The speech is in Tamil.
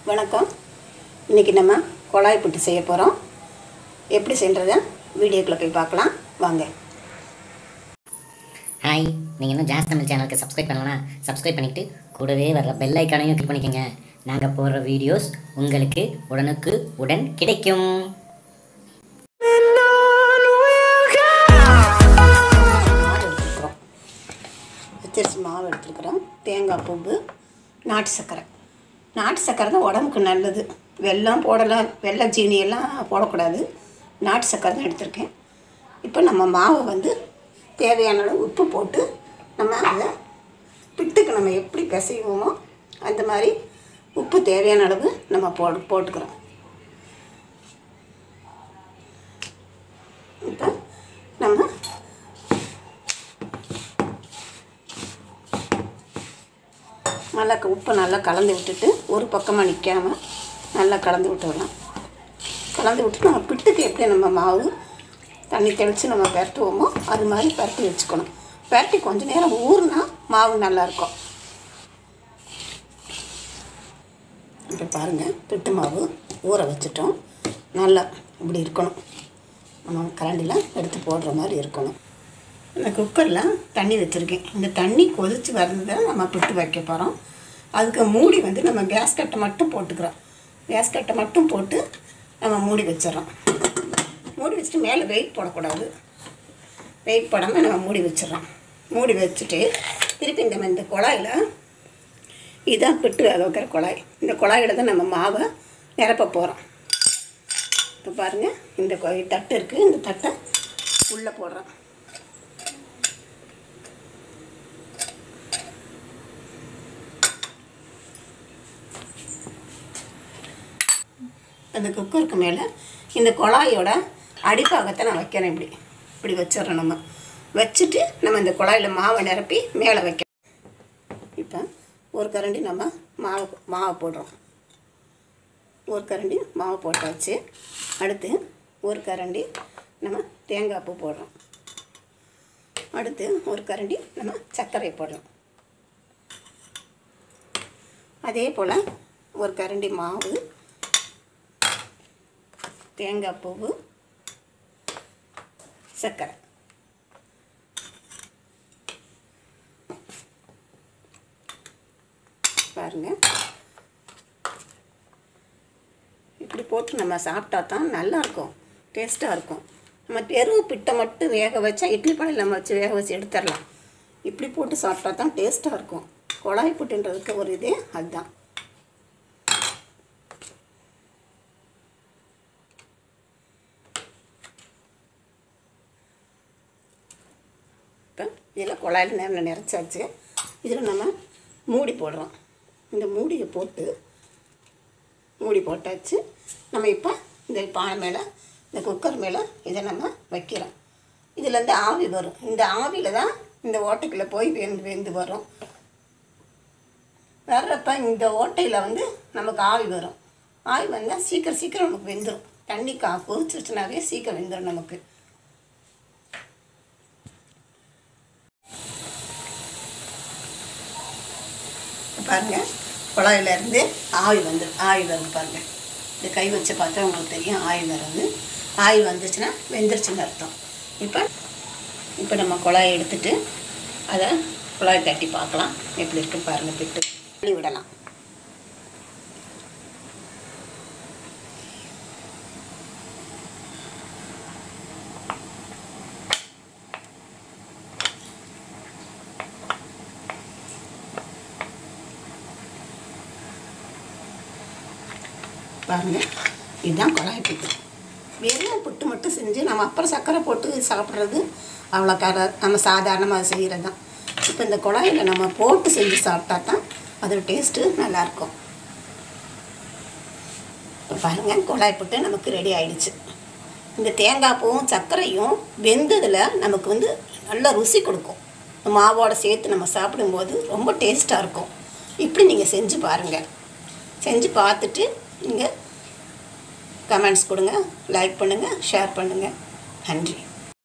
வணக்கம் இன்றைக்கி நம்ம குழாய் புட்டு செய்ய போகிறோம் எப்படி செய்கிறத வீடியோக்குள்ளே போய் பார்க்கலாம் வாங்க ஹாய் நீங்கள் இன்னும் ஜாஸ் தமிழ் சேனலுக்கு சப்ஸ்கிரைப் பண்ணலனா சப்ஸ்கிரைப் பண்ணிவிட்டு கூடவே வர்ற பெல் ஐக்கானையும் கிளிக் பண்ணிக்கோங்க நாங்கள் போடுற வீடியோஸ் உங்களுக்கு உடனுக்கு உடன் கிடைக்கும் மாவு எடுத்துருக்குறோம் பச்சரிசி மாவு எடுத்துருக்குறோம் தேங்காய் பூவு நாட்டு சர்க்கரை நாட்டு சர்க்கரை தான் உடம்புக்கு நல்லது வெல்லம் போடலாம் வெள்ளை ஜீனி எல்லாம் போடக்கூடாது நாட்டு சர்க்கரை தான் எடுத்திருக்கேன் இப்போ நம்ம மாவை வந்து தேவையான அளவு உப்பு போட்டு நம்ம அதை பிட்டுக்கு நம்ம எப்படி பிசைவோமோ அந்த மாதிரி உப்பு தேவையான அளவு நம்ம போடு போட்டுக்கிறோம் இப்போ நம்ம நல்லா க- உப்பை நல்லா கலந்து விட்டுட்டு ஒரு பக்கமாக நிற்காம நல்லா கலந்து விட்டுடலாம் கலந்து விட்டு நம்ம பிட்டுக்கு எப்படி நம்ம மாவு தண்ணி தெளித்து நம்ம பரட்டுவோமோ அது மாதிரி பரட்டி வச்சுக்கணும் பரட்டி கொஞ்ச நேரம் ஊறினா மாவு நல்லாயிருக்கும் இப்போ பாருங்கள் பிட்டு மாவு ஊற வச்சுட்டோம் நல்லா இப்படி இருக்கணும் நம்ம கரண்டியில் எடுத்து போடுற மாதிரி இருக்கணும் இந்த குக்கரில் தண்ணி வச்சுருக்கேன் இந்த தண்ணி கொதித்து வர்றதை நம்ம பிட்டு வைக்க போகிறோம் அதுக்கு மூடி வந்து நம்ம கேஸ் கட்டை மட்டும் போட்டுக்கிறோம் கேஸ் கட்டை மட்டும் போட்டு நம்ம மூடி வச்சிடறோம் மூடி வச்சுட்டு மேலே வெயிட் போடக்கூடாது வெயிட் போடாமல் நம்ம மூடி வச்சிடறோம் மூடி வச்சுட்டு திருப்பி இந்த இந்த குழாயில் இதுதான் பிட்டு வேக வைக்கிற குழாய் இந்த குழாயில் தான் நம்ம மாவை நிரப்ப போகிறோம் இப்போ பாருங்கள் இந்த கொ- தட்டு இருக்குது இந்த தட்டை உள்ளே போடுறோம் அந்த குக்கருக்கு மேலே இந்த குழாயோட அடிப்பாகத்தை நான் வைக்கிறேன் இப்படி இப்படி வச்சிடறோம் நம்ம வச்சுட்டு நம்ம இந்த குழாயில் மாவை நிரப்பி மேலே வைக்கிறோம் இப்போ ஒரு கரண்டி நம்ம மாவு மாவை போடுறோம் ஒரு கரண்டி மாவு போட்டாச்சு அடுத்து ஒரு கரண்டி நம்ம தேங்காய் பூ போடுறோம் அடுத்து ஒரு கரண்டி நம்ம சர்க்கரை போடுறோம் அதே போல் ஒரு கரண்டி மாவு தேங்காய் பூவு சர்க்கரை பாருங்க இப்படி போட்டு நம்ம சாப்பிட்டா தான் நல்லாயிருக்கும் டேஸ்ட்டாக இருக்கும் நம்ம வெறும் பிட்டை மட்டும் வேக வச்சா இட்லி பானையில் நம்ம வச்சு வேக வச்சு எடுத்துடலாம் இப்படி போட்டு சாப்பிட்டா தான் டேஸ்ட்டாக இருக்கும் குழாய் புட்டுன்றதுக்கு ஒரு இதே அதுதான் இப்போ இதில் குழாயில் நேரம் நிறைச்சாச்சு இதில் நம்ம மூடி போடுறோம் இந்த மூடியை போட்டு மூடி போட்டாச்சு நம்ம இப்போ இந்த பானை மேலே இந்த குக்கர் மேலே இதை நம்ம வைக்கிறோம் இதுலேருந்து ஆவி வரும் இந்த ஆவியில் தான் இந்த ஓட்டைக்குள்ளே போய் வெந்து வெந்து வரும் வர்றப்ப இந்த ஓட்டையில் வந்து நமக்கு ஆவி வரும் ஆவி வந்தால் சீக்கிரம் சீக்கிரம் நமக்கு வெந்துடும் தண்ணி கா கொதிச்சிருச்சுனாவே சீக்கிரம் வெந்துடும் நமக்கு பாருங்க குழாயில இருந்து ஆவி வந்து ஆவி வருது பாருங்க இந்த கை வச்சு பார்த்தா உங்களுக்கு தெரியும் ஆவி வருது ஆவி வந்துச்சுன்னா வெந்துருச்சுன்னு அர்த்தம் இப்போ இப்போ நம்ம குழாயை எடுத்துட்டு அதை குழாய் தட்டி பார்க்கலாம் எப்படி இருக்குன்னு பாருங்க பிட்டு தள்ளி விடலாம் பாருங்க இதுதான் குழாய் புட்டு வெறும் புட்டு மட்டும் செஞ்சு நம்ம அப்புறம் சர்க்கரை போட்டு சாப்பிட்றது அவ்வளோ கர நம்ம சாதாரணமாக செய்கிறது தான் இப்போ இந்த குழாயில் நம்ம போட்டு செஞ்சு சாப்பிட்டா தான் அதோட டேஸ்ட்டு நல்லாயிருக்கும் இப்போ பாருங்கள் குழாய் புட்டு நமக்கு ரெடி ஆயிடுச்சு இந்த தேங்காய் பூவும் சர்க்கரையும் வெந்ததில் நமக்கு வந்து நல்ல ருசி கொடுக்கும் மாவோட சேர்த்து நம்ம சாப்பிடும்போது ரொம்ப டேஸ்ட்டாக இருக்கும் இப்படி நீங்கள் செஞ்சு பாருங்கள் செஞ்சு பார்த்துட்டு நீங்கள் கமெண்ட்ஸ் கொடுங்க லைக் பண்ணுங்கள் ஷேர் பண்ணுங்கள் நன்றி